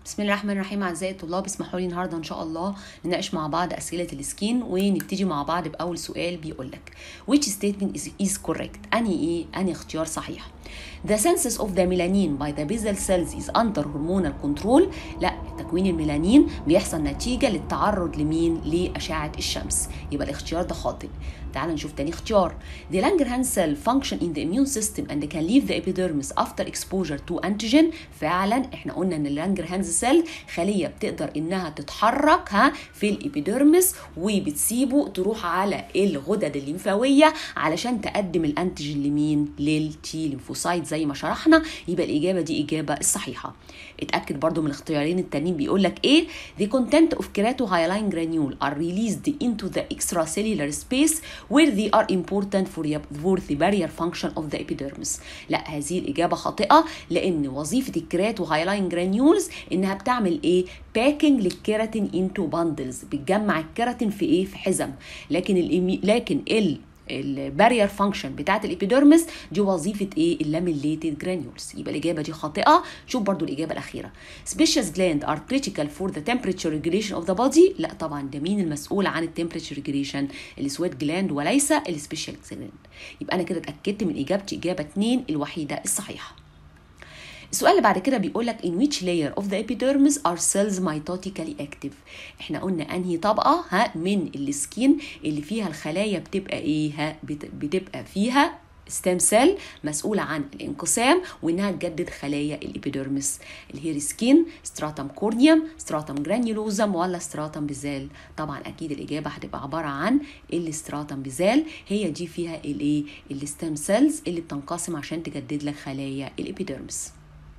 بسم الله الرحمن الرحيم اعزائي الطلاب اسمحوا لي النهارده ان شاء الله نناقش مع بعض اسئله السكين ونبتدي مع بعض باول سؤال بيقول لك which statement is, is correct انهي ايه انهي اختيار صحيح The census of the melanin by the basal cells is under hormonal control لا تكوين الميلانين بيحصل نتيجة للتعرض لمين لأشعة الشمس يبقى الاختيار ده خاطئ تعال نشوف تاني اختيار The Langerhans cell function in the immune system and can leave the epidermis after exposure to antigen فعلا احنا قلنا ان اللانجرهانز سيل خلية بتقدر انها تتحرك ها في الابيديرمس وبتسيبه تروح على الغدد الليمفاوية علشان تقدم الانتيجين لمين للتي ليمفوسايت زي ما شرحنا يبقى الاجابة دي اجابة الصحيحة اتاكد برضو من الاختيارين التانيين بيقول لك ايه the content of keratohyaline granule are released into the extracellular space where they are important for, for the barrier function of the epidermis لا هذه الاجابه خاطئه لان وظيفه الكيراتوهايلاين جرانيولز انها بتعمل ايه باكينج للكيراتين انتو باندلز بتجمع الكيراتين في ايه في حزم لكن الإمي... لكن ال البارير فانكشن بتاعت الابيديرمس دي وظيفه ايه اللاميليتد جرانيولز يبقى الاجابه دي خاطئه شوف برضو الاجابه الاخيره سبيشيس جلاند ار كريتيكال فور ذا تمبريتشر ريجوليشن اوف ذا بودي لا طبعا ده مين المسؤول عن التمبريتشر ريجوليشن السويت جلاند وليس السبيشال جلاند يبقى انا كده اتاكدت من اجابتي اجابه 2 الوحيده الصحيحه السؤال اللي بعد كده بيقول لك in which layer of the epidermis are cells mitotically active احنا قلنا انهي طبقه ها من السكين اللي فيها الخلايا بتبقى ايه ها بتبقى فيها ستيم سيل مسؤولة عن الانقسام وإنها تجدد خلايا الإبيديرمس الهير سكين ستراتم كورنيوم ستراتم جرانيولوزم ولا ستراتم بيزال طبعا أكيد الإجابة هتبقى عبارة عن الستراتم بيزال هي دي فيها الإيه الستيم سيلز اللي بتنقسم عشان تجدد لك خلايا الإبيديرمس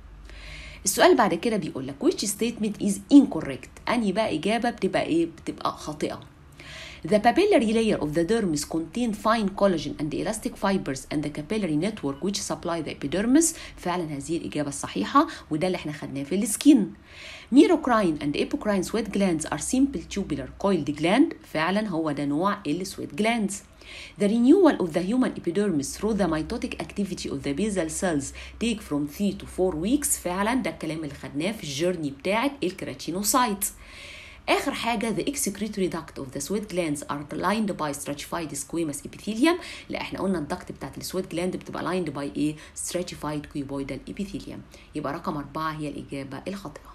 السؤال بعد كده بيقول لك which statement is incorrect انهي بقى اجابه بتبقى ايه بتبقى خاطئه The papillary layer of the dermis contain fine collagen and elastic fibers and the capillary network which supply the epidermis فعلا هذه الإجابة الصحيحة وده اللي احنا خدناه في السكين. Meirocrine and apocrine sweat glands are simple tubular coiled gland فعلا هو ده نوع السويت glands. The renewal of the human epidermis through the mitotic activity of the basal cells take from 3 to 4 weeks فعلا ده الكلام اللي خدناه في الجيرني بتاعت الكراتينوسايت. اخر حاجه the excretory duct of the sweat glands are lined by stratified squamous epithelium لا احنا قلنا الدكت بتاعت السويت جلاند بتبقى lined by ايه stratified cuboidal epithelium يبقى رقم أربعة هي الإجابة الخاطئة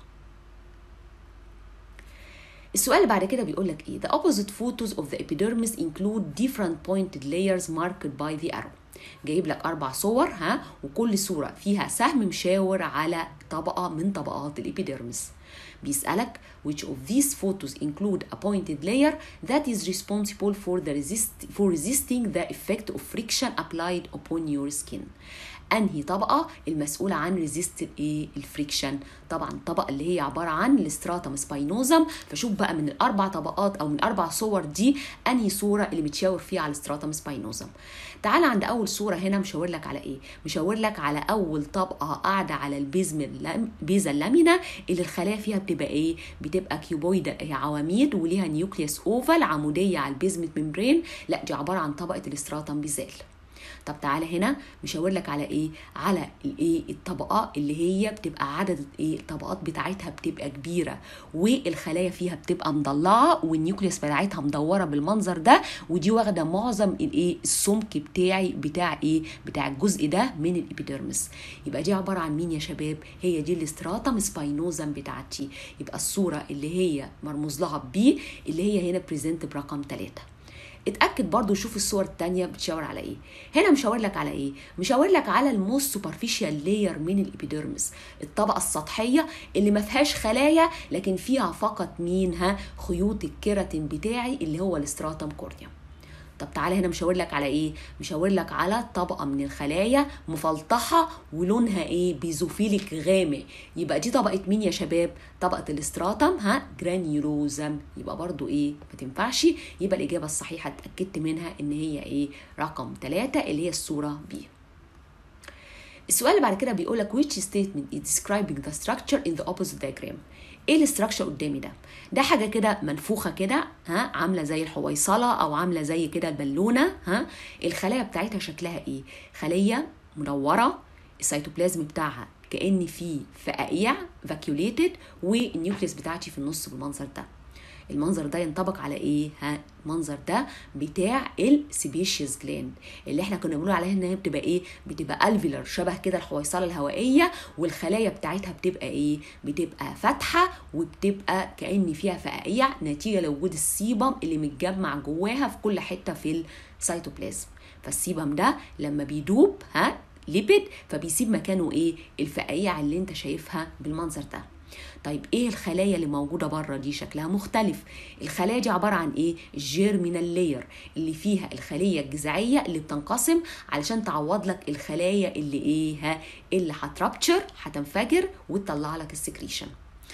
السؤال اللي بعد كده بيقول لك ايه the opposite photos of the epidermis include different pointed layers marked by the arrow جايب لك اربع صور ها وكل صوره فيها سهم مشاور على طبقه من طبقات الابيديرمس بيسألك which of these photos include a pointed layer that is responsible for the resist for resisting the effect of friction applied upon your skin انهي طبقه المسؤوله عن ريزيست ايه الفريكشن طبعا الطبقه اللي هي عباره عن الاستراتم سباينوزم فشوف بقى من الاربع طبقات او من الاربع صور دي انهي صوره اللي متشاور فيها على الاستراتم سباينوزم تعال عند اول صوره هنا مشاور لك على ايه مشاور لك على اول طبقه قاعده على البيزم بيزا اللامينا اللي الخلايا فيها بتبقى ايه بتبقى كيوبويد عواميد وليها نيوكليوس اوفال عموديه على البيزمنت ممبرين لا دي عباره عن طبقه الاستراتم بيزال طب تعالى هنا مشاور لك على ايه على الايه الطبقه اللي هي بتبقى عدد ايه الطبقات بتاعتها بتبقى كبيره والخلايا فيها بتبقى مضلعه والنيوكليوس بتاعتها مدوره بالمنظر ده ودي واخده معظم الايه السمك بتاعي بتاع ايه بتاع الجزء ده من الابيديرمس يبقى دي عباره عن مين يا شباب هي دي الاستراتم سباينوزم بتاعتي يبقى الصوره اللي هي مرموز لها بي اللي هي هنا بريزنت برقم 3 اتاكد برضو شوف الصور التانية بتشاور على ايه هنا مشاور لك على ايه مشاور لك على الموست سوبرفيشال لاير من الابيديرمس الطبقه السطحيه اللي ما فيهاش خلايا لكن فيها فقط مين ها خيوط الكيراتين بتاعي اللي هو الاستراتم كورنيوم طب تعالى هنا مشاور لك على ايه مشاور لك على طبقه من الخلايا مفلطحه ولونها ايه بيزوفيليك غامق يبقى دي طبقه مين يا شباب طبقه الاستراتم ها جرانيولوزم يبقى برضو ايه ما تنفعش يبقى الاجابه الصحيحه اتاكدت منها ان هي ايه رقم 3 اللي هي الصوره بي السؤال اللي بعد كده بيقول لك which statement is describing the structure in the opposite diagram ايه الاستراكشر قدامي ده ده حاجه كده منفوخه كده ها عامله زي الحويصله او عامله زي كده البالونه ها الخلايا بتاعتها شكلها ايه خليه منوره السيتوبلازم بتاعها كان في فقاقيع فاكيوليتد والنيوكليس بتاعتي في النص بالمنظر ده المنظر ده ينطبق على ايه ها المنظر ده بتاع السبيشيز جلاند اللي احنا كنا بنقول عليها ان هي بتبقى ايه بتبقى الفيلر شبه كده الحويصله الهوائيه والخلايا بتاعتها بتبقى ايه بتبقى فاتحه وبتبقى كان فيها فقاقيع نتيجه لوجود السيبم اللي متجمع جواها في كل حته في السيتوبلازم فالسيبم ده لما بيدوب ها ليبيد فبيسيب مكانه ايه الفقاقيع اللي انت شايفها بالمنظر ده طيب ايه الخلايا اللي موجوده بره دي شكلها مختلف الخلايا دي عباره عن ايه الجيرمينال لاير اللي فيها الخليه الجذعيه اللي بتنقسم علشان تعوض لك الخلايا اللي ايه ها اللي هترابتشر هتنفجر وتطلع لك السكريشن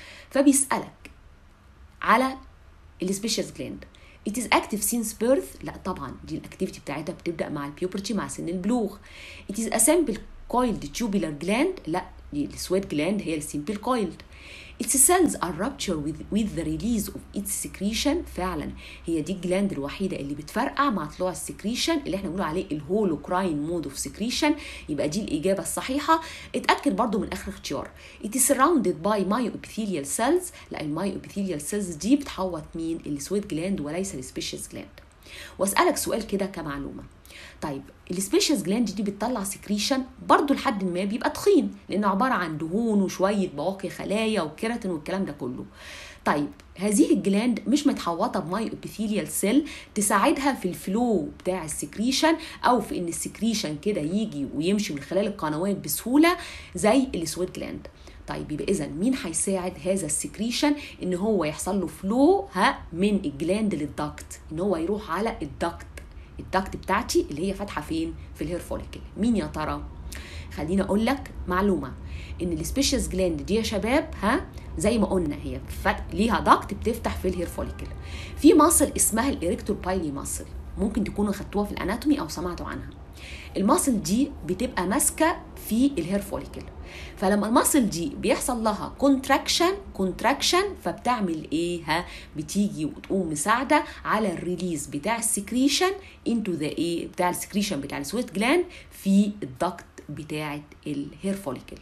فبيسالك على السبيشيز جلاند It is active since birth لا طبعا دي الاكتيفيتي بتاعتها بتبدا مع البيوبرتي مع سن البلوغ It is a simple coiled tubular gland لا دي السويت جلاند هي السيمبل coiled Its cells are ruptured with, with the release of its secretion فعلا هي دي الجلاند الوحيده اللي بتفرقع مع طلوع السكريشن اللي احنا بنقول عليه الهولوكراين مود اوف سكريشن يبقى دي الاجابه الصحيحه اتاكد برضو من اخر اختيار It is surrounded by myoepithelial cells لا المايوابيثيليال سيلز دي بتحوط مين السويت جلاند وليس السبيشيز جلاند واسالك سؤال كده كمعلومه طيب السبيشيز جلاند دي بتطلع سكريشن برضو لحد ما بيبقى تخين لانه عباره عن دهون وشويه بواقي خلايا وكيراتين والكلام ده كله طيب هذه الجلاند مش متحوطه بماي ابيثيليال سيل تساعدها في الفلو بتاع السكريشن او في ان السكريشن كده يجي ويمشي من خلال القنوات بسهوله زي السويت جلاند طيب يبقى اذا مين هيساعد هذا السكريشن ان هو يحصل له فلو ها من الجلاند للدكت ان هو يروح على الدكت الدكت بتاعتي اللي هي فاتحه فين في الهير فوليكل مين يا ترى خليني اقول لك معلومه ان السبيشيز جلاند دي يا شباب ها زي ما قلنا هي فت... ليها دكت بتفتح في الهير فوليكل في ماسل اسمها الاريكتور بايلي ماسل ممكن تكونوا خدتوها في الاناتومي او سمعتوا عنها الماسل دي بتبقى ماسكه في الهير فوليكل فلما الماسل دي بيحصل لها كونتراكشن كونتراكشن فبتعمل ايه ها بتيجي وتقوم مساعده على الريليز بتاع السكريشن انتو ذا ايه بتاع السكريشن بتاع السويت جلاند في الدكت بتاعه الهير فوليكل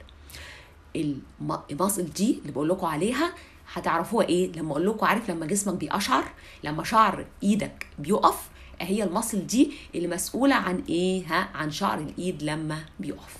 الماسل دي اللي بقول لكم عليها هتعرفوها ايه لما اقول لكم عارف لما جسمك بيقشعر لما شعر ايدك بيقف هي المصل دي اللي مسؤولة عن ايه ها عن شعر الايد لما بيقف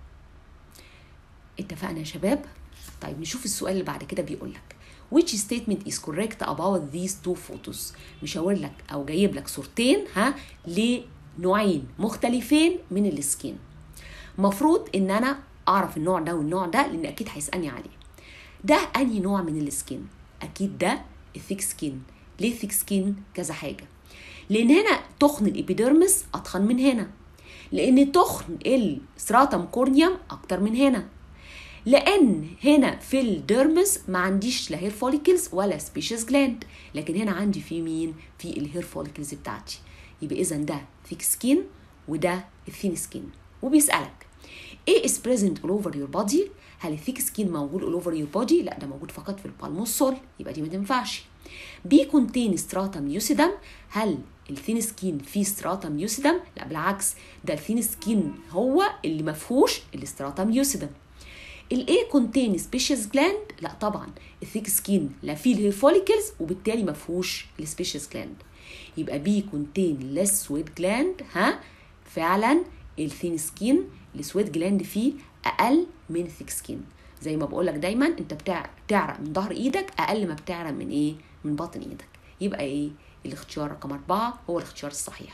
اتفقنا يا شباب طيب نشوف السؤال اللي بعد كده بيقول لك which statement is correct about these two photos مشاور لك او جايب لك صورتين ها لنوعين مختلفين من السكين مفروض ان انا اعرف النوع ده والنوع ده لان اكيد هيسالني عليه ده انهي نوع من السكين اكيد ده الثيك سكين ليه ثيك سكين كذا حاجه لان هنا تخن الابيديرمس اتخن من هنا لان تخن الستراتم كورنيوم اكتر من هنا لان هنا في الديرمس ما عنديش لا هير فوليكلز ولا سبيشيز جلاند لكن هنا عندي في مين في الهير فوليكلز بتاعتي يبقى اذا ده ثيك سكين وده الثين سكين وبيسالك ايه is present all over your body هل الثيك سكين موجود all over your body لا ده موجود فقط في البالموسول يبقى دي ما تنفعش بي كونتين ستراتم يوسيدم هل الثين سكين فيه ستراتم يوسيدم لا بالعكس ده الثين سكين هو اللي ما فيهوش الستراتم يوسيدم الاي كونتين سبيشيز جلاند لا طبعا الثيك سكين لا فيه الهير فوليكلز وبالتالي ما فيهوش السبيشيز جلاند يبقى بي كونتين ليس سويت جلاند ها فعلا الثين سكين السويت جلاند فيه اقل من الثيك سكين زي ما بقول لك دايما انت بتاع بتعرق من ظهر ايدك اقل ما بتعرق من ايه من باطن ايدك يبقى ايه الاختيار رقم أربعة هو الاختيار الصحيح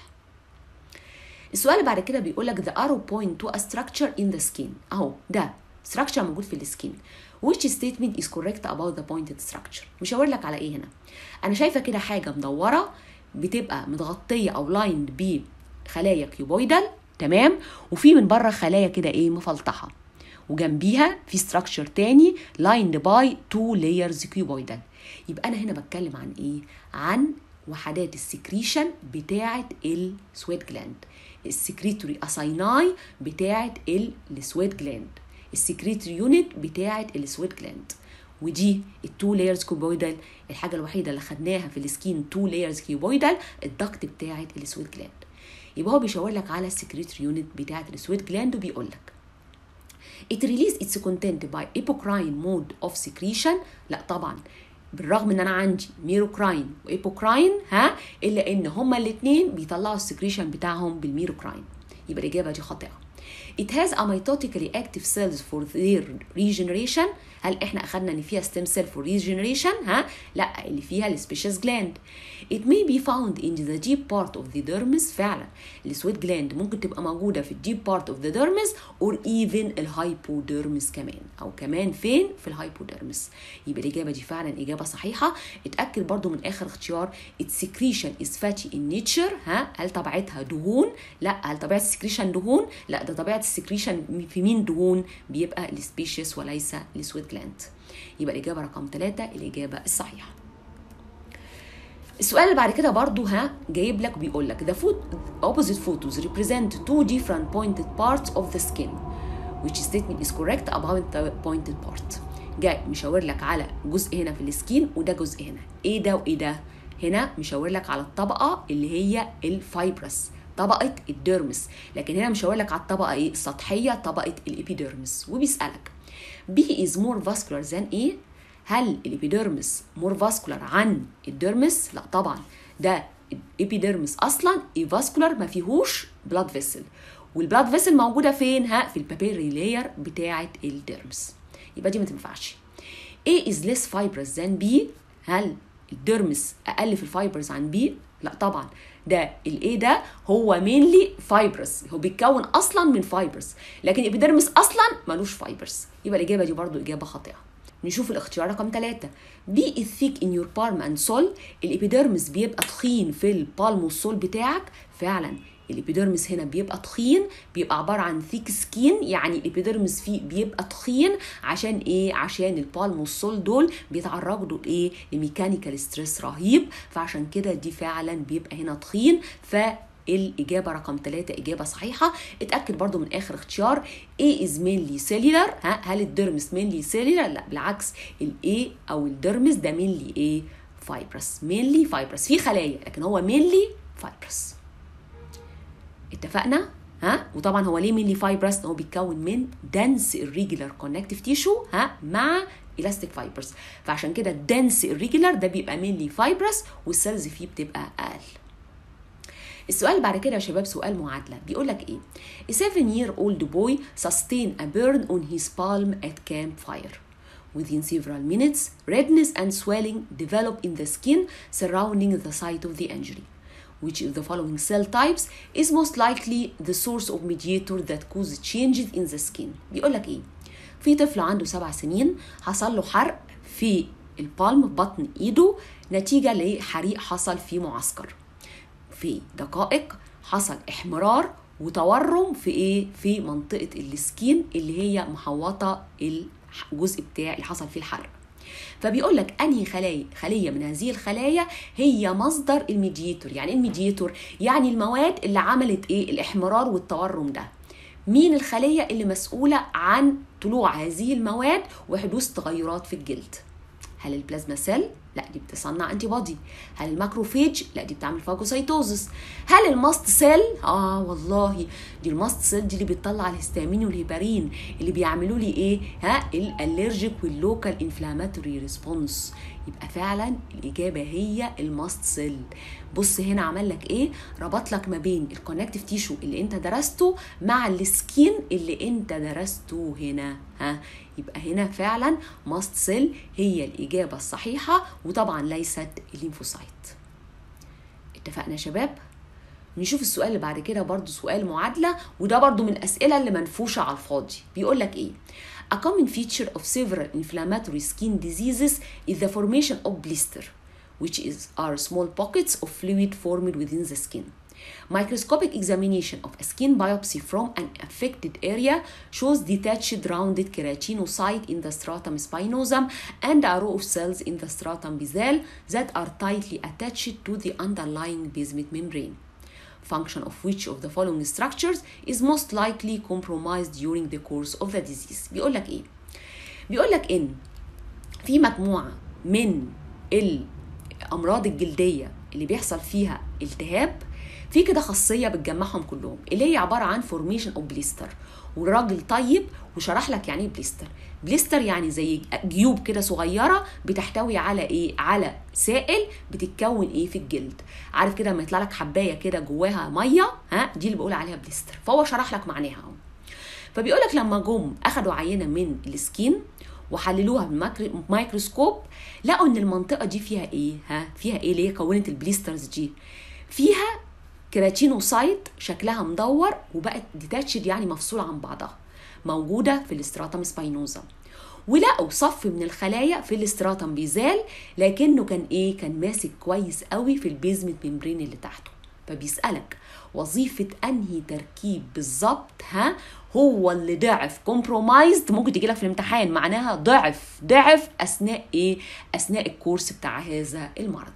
السؤال اللي بعد كده بيقول لك the arrow point to a structure in the skin اهو ده structure موجود في السكين which statement is correct about the pointed structure مش هقول لك على ايه هنا انا شايفه كده حاجه مدوره بتبقى متغطيه او لايند بخلايا كيوبويدال تمام وفي من بره خلايا كده ايه مفلطحه وجنبيها في ستراكشر تاني لايند باي تو لايرز كيوبويدال يبقى انا هنا بتكلم عن ايه عن وحدات السكريشن بتاعه السويت جلاند السكريتوري اسايناي بتاعه السويت جلاند السكريتوري يونت بتاعه السويت جلاند ودي التو لايرز كيوبويدال الحاجه الوحيده اللي خدناها في السكين تو لايرز كيوبويدال الضغط بتاعه السويت جلاند يبقى هو بيشاور لك على السكريتوري يونت بتاعه السويت جلاند وبيقول لك it release its content by apocrine mode of secretion لا طبعا بالرغم ان انا عندي ميروكراين وايبوكراين ها الا ان هما الاثنين بيطلعوا السكريشن بتاعهم بالميروكراين يبقى الاجابه دي خاطئه It has amitotically active cells for their regeneration هل احنا اخدنا ان فيها stem cell for regeneration ها لا اللي فيها السبيشس جلاند It may be found in the deep part of the dermis فعلا السويت جلاند ممكن تبقى موجودة في الديب part of the dermis or even الهايبوديرمس كمان او كمان فين في الهايبوديرمس يبقى الاجابة دي فعلا اجابة صحيحة اتأكد برضو من اخر اختيار its secretion is fatty in nature ها هل طبيعتها دهون لا هل طبيعة السكريشن دهون لا ده طبيعة السكريشن في مين دهون بيبقى السبيشيس وليس السويت جلاند يبقى الإجابة رقم ثلاثة الإجابة الصحيحة السؤال اللي بعد كده برضو ها جايب لك بيقول لك the foot opposite photos represent two different pointed parts of the skin which statement is correct about the pointed part جاي مشاور لك على جزء هنا في السكين وده جزء هنا ايه ده وايه ده هنا مشاور لك على الطبقه اللي هي الفايبرس طبقه الديرمس لكن هنا مشاور لك على الطبقه ايه السطحيه طبقه الابيديرمس وبيسالك بي از مور فاسكولار ذان ايه هل الابيديرمس مور فاسكولار عن الديرمس لا طبعا ده الابيديرمس اصلا فاسكولار ما فيهوش بلاد فيسل والبلاد فيسل موجوده فين ها في البابيري لاير بتاعه الديرمس يبقى دي ما تنفعش A is less fibrous than B هل الديرمس اقل في الفايبرز عن B لا طبعا ده الايه ده هو مينلي فايبرس هو بيتكون اصلا من فايبرس لكن الابيديرمس اصلا ملوش فايبرس يبقى الاجابه دي برضو اجابه خاطئه نشوف الاختيار رقم ثلاثة بي is thick in your palm and sole الابيديرمس بيبقى تخين في البالم والسول بتاعك فعلا الابيديرمس هنا بيبقى تخين بيبقى عباره عن ثيك سكين يعني الابيديرمس فيه بيبقى تخين عشان ايه عشان البالم والسول دول بيتعرضوا لايه لميكانيكال ستريس رهيب فعشان كده دي فعلا بيبقى هنا تخين ف الإجابة رقم ثلاثة إجابة صحيحة اتأكد برضو من آخر اختيار A is mainly cellular ها هل الدرمس mainly cellular لا بالعكس ال A أو الدرمس ده mainly إيه fibrous mainly fibrous في خلايا لكن هو mainly fibrous اتفقنا ها وطبعا هو ليه مينلي فايبرس هو بيتكون من دنس الريجولار كونكتيف تيشو ها مع الاستيك فايبرز فعشان كده الدنس الريجولار ده بيبقى مينلي فايبرس والسيلز فيه بتبقى اقل السؤال اللي بعد كده يا شباب سؤال معادله بيقول لك ايه A 7 year old boy sustained a burn on his palm at campfire Within several minutes, redness and swelling develop in the skin surrounding the site of the injury. which of the following cell types is most likely the source of mediator that causes changes in the skin بيقول لك ايه في طفل عنده سبع سنين حصل له حرق في البالم بطن ايده نتيجة لحريق حصل في معسكر في دقائق حصل احمرار وتورم في ايه في منطقة السكين اللي هي محوطة الجزء بتاع اللي حصل فيه الحرق فبيقول لك انهي خلايا خليه من هذه الخلايا هي مصدر الميديتور يعني ايه الميديتور يعني المواد اللي عملت ايه الاحمرار والتورم ده مين الخليه اللي مسؤوله عن طلوع هذه المواد وحدوث تغيرات في الجلد هل البلازما سيل لا دي بتصنع انتي بودي هل الماكروفيج لا دي بتعمل فاجوسايتوزس هل الماست سيل اه والله دي الماست سيل دي اللي بتطلع الهستامين والهيبارين اللي بيعملوا لي ايه ها الالرجيك واللوكال انفلاماتوري ريسبونس يبقى فعلا الاجابه هي الماست سيل بص هنا عمل لك ايه ربط لك ما بين الكونكتيف تيشو اللي انت درسته مع السكين اللي انت درسته هنا ها يبقى هنا فعلا ماست سيل هي الاجابه الصحيحه وطبعا ليست الليمفوسايت اتفقنا يا شباب نشوف السؤال اللي بعد كده برضو سؤال معادله وده برضو من الاسئله اللي منفوشه على الفاضي بيقول لك ايه A common feature of several inflammatory skin diseases is the formation of blister, which is are small pockets of fluid formed within the skin. Microscopic examination of a skin biopsy from an affected area shows detached rounded keratinocyte in the stratum spinosum and a row of cells in the stratum basal that are tightly attached to the underlying basement membrane. Function of which of the following structures is most likely compromised during the course of the disease. بيقول لك ايه؟ بيقول لك ان في مجموعة من الأمراض الجلدية اللي بيحصل فيها التهاب في كده خاصيه بتجمعهم كلهم اللي هي عباره عن فورميشن اوف بليستر والراجل طيب وشرح لك يعني ايه بليستر بليستر يعني زي جيوب كده صغيره بتحتوي على ايه على سائل بتتكون ايه في الجلد عارف كده لما يطلع لك حبايه كده جواها ميه ها دي اللي بقول عليها بليستر فهو شرح لك معناها اهو فبيقول لك لما جم اخدوا عينه من السكين وحللوها بالميكروسكوب لقوا ان المنطقه دي فيها ايه ها فيها ايه اللي هي كونت البليسترز دي فيها كراتينوسايت شكلها مدور وبقت ديتاتشد يعني مفصوله عن بعضها موجوده في الاستراتم سباينوزا ولقوا صف من الخلايا في الاستراتم بيزال لكنه كان ايه كان ماسك كويس قوي في البيزمنت ممبرين اللي تحته فبيسالك وظيفه انهي تركيب بالظبط ها هو اللي ضعف كومبرومايزد ممكن تجي لك في الامتحان معناها ضعف ضعف اثناء ايه اثناء الكورس بتاع هذا المرض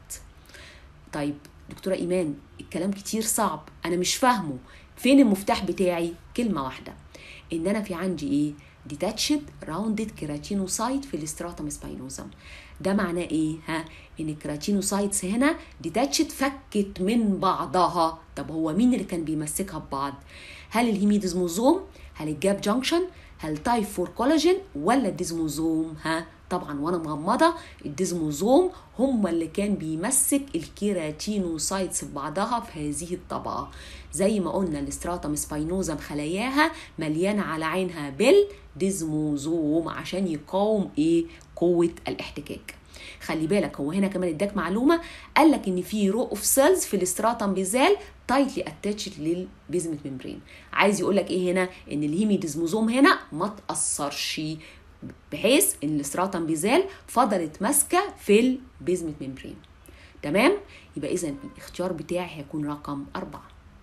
طيب دكتوره ايمان الكلام كتير صعب انا مش فاهمه فين المفتاح بتاعي كلمه واحده ان انا في عندي ايه ديتاتشد راوندد كيراتينوسايت في الاستراتم سباينوزم ده معناه ايه ها ان الكيراتينوسايتس هنا ديتاتشد فكت من بعضها طب هو مين اللي كان بيمسكها ببعض هل الهيميديزموزوم هل الجاب جانكشن هل تايب 4 كولاجين ولا الديزموزوم ها طبعا وانا مغمضه الديزموزوم هم اللي كان بيمسك الكيراتينوسايتس ببعضها في هذه الطبقه زي ما قلنا الاستراتم سباينوزم خلاياها مليانه على عينها بالديزموزوم عشان يقاوم ايه قوه الاحتكاك خلي بالك هو هنا كمان اداك معلومه قال لك ان في رو اوف سيلز في الاستراتم بيزال تايتلي اتاتشد للبيزمنت ممبرين عايز يقول لك ايه هنا ان الهيميديزموزوم هنا ما تاثرش بحيث ان الاستراتم بيزال فضلت ماسكه في البيزمنت ممبرين تمام يبقى اذا الاختيار بتاعي هيكون رقم أربعة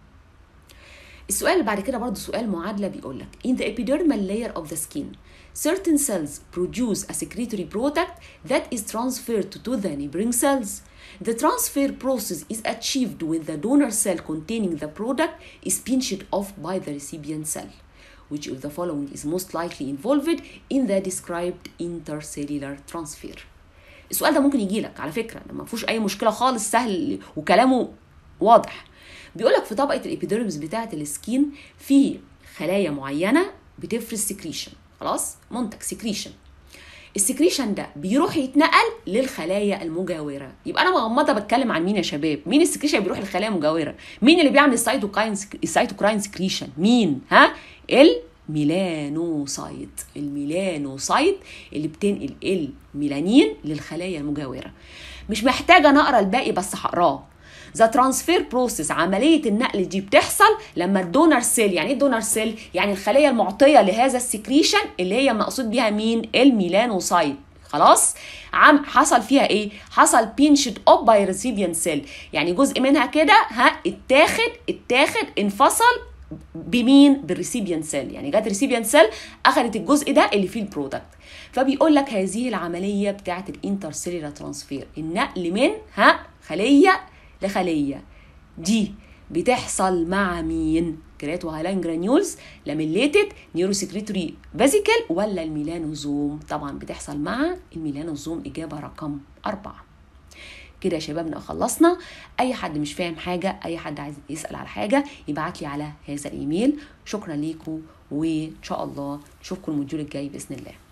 السؤال اللي بعد كده برضه سؤال معادله بيقول لك in the epidermal layer of the skin certain cells produce a secretory product that is transferred to the neighboring cells the transfer process is achieved when the donor cell containing the product is pinched off by the recipient cell which of the following is most likely involved in the described intercellular transfer السؤال ده ممكن يجي لك على فكره ما فيهوش اي مشكله خالص سهل وكلامه واضح بيقول لك في طبقه الابيديرمس بتاعه السكين في خلايا معينه بتفرز سكريشن خلاص منتج سكريشن السكريشن ده بيروح يتنقل للخلايا المجاوره يبقى انا مغمضه بتكلم عن مين يا شباب مين السكريشن بيروح للخلايا المجاوره مين اللي بيعمل السيتوكاين السيتوكراين سكريشن مين ها الميلانوسايت الميلانوسايت اللي بتنقل الميلانين للخلايا المجاوره مش محتاجه نقرا الباقي بس هقراه ذا ترانسفير بروسيس عمليه النقل دي بتحصل لما الدونر سيل يعني ايه الدونر سيل يعني الخليه المعطيه لهذا السكريشن اللي هي مقصود بيها مين الميلانوسايت خلاص عم حصل فيها ايه حصل بينشد اوب باي ريسيبيان سيل يعني جزء منها كده ها اتاخد اتاخد انفصل بمين بالريسيبيان سيل يعني جت ريسيبيان سيل اخذت الجزء ده اللي فيه البرودكت فبيقول لك هذه العمليه بتاعه الانترسيلولار ترانسفير النقل من ها خليه لخليه دي بتحصل مع مين كرياتو هالاين جرانيولز لاميليتد نيوروسكريتوري فيزيكل ولا الميلانوزوم طبعا بتحصل مع الميلانوزوم اجابه رقم أربعة كده يا شبابنا خلصنا اي حد مش فاهم حاجه اي حد عايز يسال على حاجه يبعت لي على هذا الايميل شكرا ليكم وان شاء الله نشوفكم الموديول الجاي باذن الله